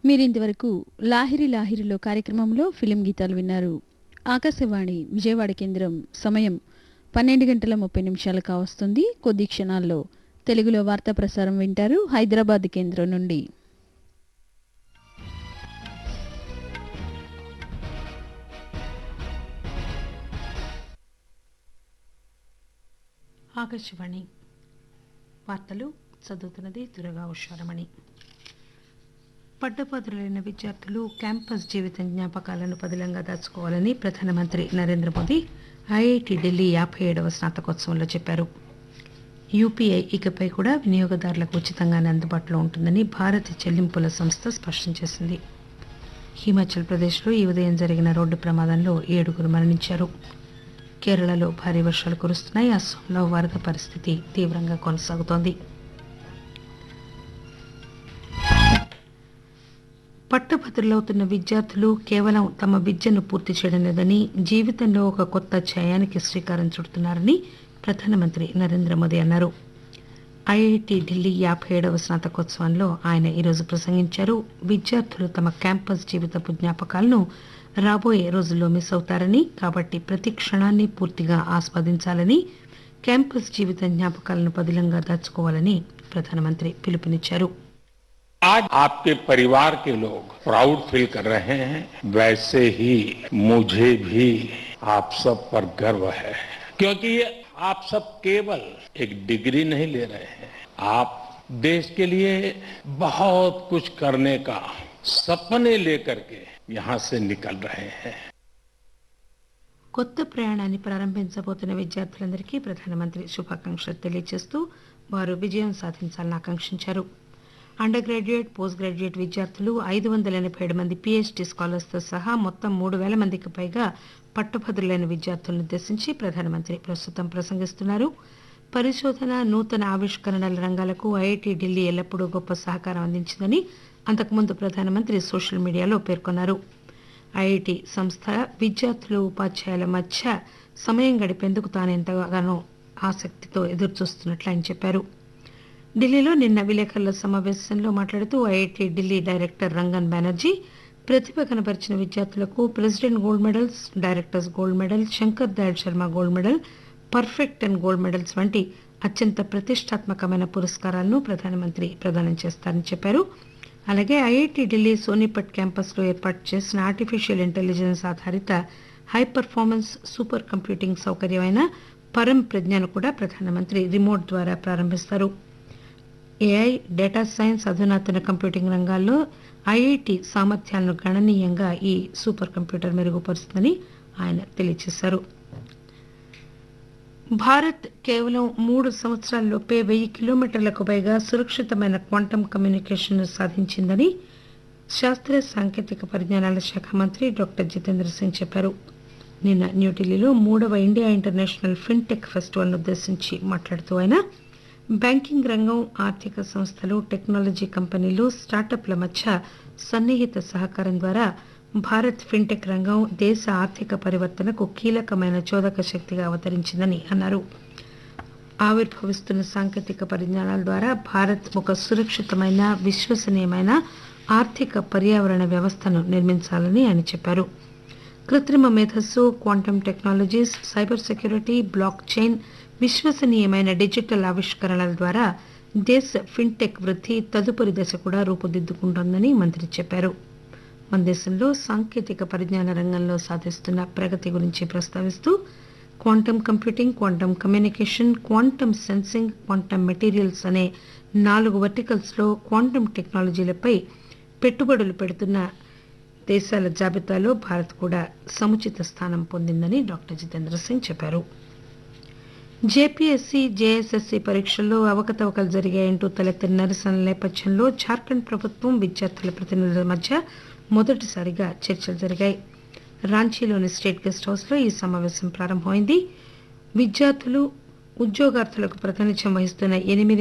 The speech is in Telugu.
మీరింతవరకు లాహిరి లాహిరిలో కార్యక్రమంలో ఫిలిం గీతాలు విన్నారు ఆకాశవాణి విజయవాడ కేంద్రం సమయం పన్నెండు గంటల ముప్పై నిమిషాలు కావస్తుంది కొద్ది క్షణాల్లో తెలుగులో వార్తా ప్రసారం వింటారు హైదరాబాద్ కేంద్రం నుండి ఆకాశవాణి వార్తలు చదువుతున్నది దురగా ఉషారమణి పట్టభద్రులైన విద్యార్థులు క్యాంపస్ జీవితం జ్ఞాపకాలను పదిలంగా దాచుకోవాలని ప్రధానమంత్రి నరేంద్ర మోదీ ఐఐటి ఢిల్లీ యాభై ఏడవ స్నాతకోత్సవంలో చెప్పారు యూపీఐ ఇకపై కూడా వినియోగదారులకు ఉచితంగానే అందుబాటులో ఉంటుందని భారత చెల్లింపుల సంస్థ స్పష్టం చేసింది హిమాచల్ ప్రదేశ్లో ఈ ఉదయం జరిగిన రోడ్డు ప్రమాదంలో ఏడుగురు మరణించారు కేరళలో భారీ వర్షాలు కురుస్తున్నాయి అస్సాంలో వరద పరిస్థితి తీవ్రంగా కొనసాగుతోంది పట్టభద్రులవుతున్న విద్యార్థులు కేవలం తమ విద్యను పూర్తి చేయడం లేదని జీవితంలో ఒక కొత్త ఛాయానికి శ్రీకారం చుడుతున్నారని ప్రధానమంత్రి నరేంద్ర మోదీ అన్నారు ఐఐటి ఢిల్లీ యాభై ఏడవ స్నాతకోత్సవంలో ఆయన ఈరోజు ప్రసంగించారు విద్యార్థులు తమ క్యాంపస్ జీవితపు జ్ఞాపకాలను రాబోయే రోజుల్లో మిస్ అవుతారని కాబట్టి ప్రతి క్షణాన్ని పూర్తిగా ఆస్వాదించాలని క్యాంపస్ జీవిత జ్ఞాపకాలను పదిలంగా దాచుకోవాలని ప్రధానమంత్రి పిలుపునిచ్చారు आज आपके परिवार के लोग प्राउड फील कर रहे हैं वैसे ही मुझे भी आप सब पर गर्व है क्योंकि ये आप सब केवल एक डिग्री नहीं ले रहे हैं आप देश के लिए बहुत कुछ करने का सपने लेकर के यहाँ से निकल रहे हैं కొత్త ప్రయాణాన్ని ప్రారంభించబోతున్న విద్యార్థులందరికీ ప్రధానమంత్రి శుభాకాంక్షలు తెలియజేస్తూ వారు విజయం సాధించాలని ఆకాంక్షించారు అండర్ గ్రాడ్యుయేట్ పోస్ట్ గ్రాడ్యుయేట్ విద్యార్థులు ఐదు వందల ఎనభై ఏడు మంది పీహెచ్డీ స్కాలర్స్తో సహా మొత్తం మూడు వేల మందికి పైగా పట్టుభద్రులైన విద్యార్థులను ఉద్దేశించి ప్రధానమంత్రి ప్రస్తుతం ప్రసంగిస్తున్నారు పరిశోధన నూతన ఆవిష్కరణల రంగాలకు ఐఐటి ఢిల్లీ ఎల్లప్పుడూ గొప్ప సహకారం అందించిందని అంతకుముందు ప్రధానమంత్రి సోషల్ మీడియాలో పేర్కొన్నారు ఐఐటి సంస్థ విద్యార్థులు ఉపాధ్యాయుల మధ్య సమయం గడిపేందుకు తాను ఎంతగానో ఆసక్తితో ఎదురుచూస్తున్నట్లు ఆయన చెప్పారు ఢిల్లీలో నిన్న విలేకరుల సమావేశంలో మాట్లాడుతూ ఐఐటి ఢిల్లీ డైరెక్టర్ రంగన్ బెనర్జీ ప్రతిభ కనబరిచిన విద్యార్థులకు president gold medals directors gold medal Shankar Dayal Sharma gold medal perfect and gold medals వంటి అత్యంత ప్రతిష్టాత్మకమైన పురస్కారాలను ప్రధానమంత్రి ప్రదానం చేస్తారని చెప్పారు అలాగే ఐఐటి ఢిల్లీ సోనిపట్ క్యాంపస్లో ఏర్పాటు చేసిన ఆర్టిఫిషియల్ ఇంటెలిజెన్స్ ఆధారిత హై పర్ఫార్మెన్స్ సూపర్ కంప్యూటింగ్ సౌకర్యమైన పరం ప్రజ్ఞను కూడా ప్రధానమంత్రి రిమోట్ ద్వారా ప్రారంభిస్తారు ఏఐ డేటా సైన్స్ అధునాతన కంప్యూటింగ్ రంగాల్లో ఐఐటి సామర్థ్యాలను గణనీయంగా ఈ సూపర్ కంప్యూటర్ మెరుగుపరుస్తుందని ఆయన తెలియజేశారు భారత్ కేవలం మూడు సంవత్సరాల్లోపే వెయ్యి కిలోమీటర్లకు పైగా సురక్షితమైన క్వాంటం కమ్యూనికేషన్ సాధించిందని శాస్త్రీయ సాంకేతిక పరిజ్ఞానాల శాఖ మంత్రి డాక్టర్ జితేంద్ర సింగ్ చెప్పారు నిన్న న్యూఢిల్లీలో మూడవ ఇండియా ఇంటర్నేషనల్ ఫిన్టెక్ ఫెస్టివల్ను ఉద్దేశించి మాట్లాడుతూ ఆయన బ్యాంకింగ్ రంగం ఆర్థిక సంస్థలు టెక్నాలజీ కంపెనీలు స్టార్టప్ల మధ్య సన్నిహిత సహకారం ద్వారా భారత్ ఫిన్టెక్ రంగం దేశ ఆర్థిక పరివర్తనకు కీలకమైన చోదక శక్తిగా అవతరించిందని అన్నారు ఆవిర్భవిస్తున్న సాంకేతిక పరిజ్ఞానాల ద్వారా భారత్ ఒక సురక్షితమైన విశ్వసనీయమైన ఆర్థిక పర్యావరణ వ్యవస్థను నిర్మించాలని ఆయన చెప్పారు కృత్రిమ మేధస్సు quantum technologies cyber security blockchain విశ్వసనీయమైన డిజిటల్ ఆవిష్కరణల ద్వారా దేశ ఫిన్టెక్ వృద్ధి తదుపరి దశ కూడా రూపుదిద్దుకుంటోందని మంత్రి చెప్పారు మన దేశంలో సాంకేతిక పరిజ్ఞాన రంగంలో సాధిస్తున్న ప్రగతి గురించి ప్రస్తావిస్తూ quantum computing quantum communication quantum sensing quantum materials అనే నాలుగు వర్టికల్స్లో క్వాంటం టెక్నాలజీలపై పెట్టుబడులు పెడుతున్న దేశాల జాబితాలో భారత్ కూడా సముచిత స్థానం పొందిందని డాక్టర్ జితేంద్ర సింగ్ చెప్పారు జేపీఎస్సీ జేఎస్ఎస్సీ పరీక్షల్లో అవకతవకలు జరిగాయంటూ తలెత్తిన నిరసనల నేపథ్యంలో జార్ఖండ్ ప్రభుత్వం విద్యార్థుల ప్రతినిధుల మధ్య మొదటిసారిగా చర్చలు జరిగాయి రాంచీలోని స్టేట్ గెస్ట్ హౌస్లో ఈ సమావేశం ప్రారంభమైంది విద్యార్థులు ఉద్యోగార్థులకు ప్రాతినిధ్యం వహిస్తున్న ఎనిమిది